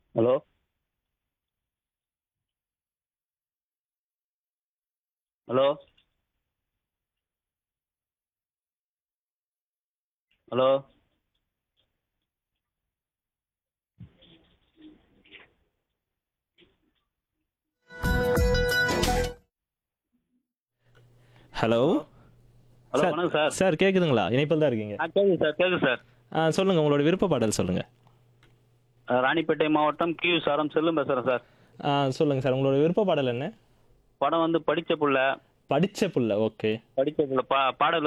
hello hello hello hello hello sir வணக்கம் sir sir கேட்குதுங்களா இணைப்பில் தான் இருக்கீங்க ஆ கேட்குது சார் கேட்குது சார் ஆ சொல்லுங்கள் உங்களோட விருப்ப பாடல் சொல்லுங்கள் அஹ், ராணிப்பேட்டை மாவட்டம் கியூ சாரம் செல்லும் பேசுகிறேன் சார் ஆ சொல்லுங்கள் சார் உங்களோட விருப்ப பாடல் என்ன படம் வந்து படித்த புள்ள படித்த புள்ள ஓகே படித்த புள்ள பா பாடல்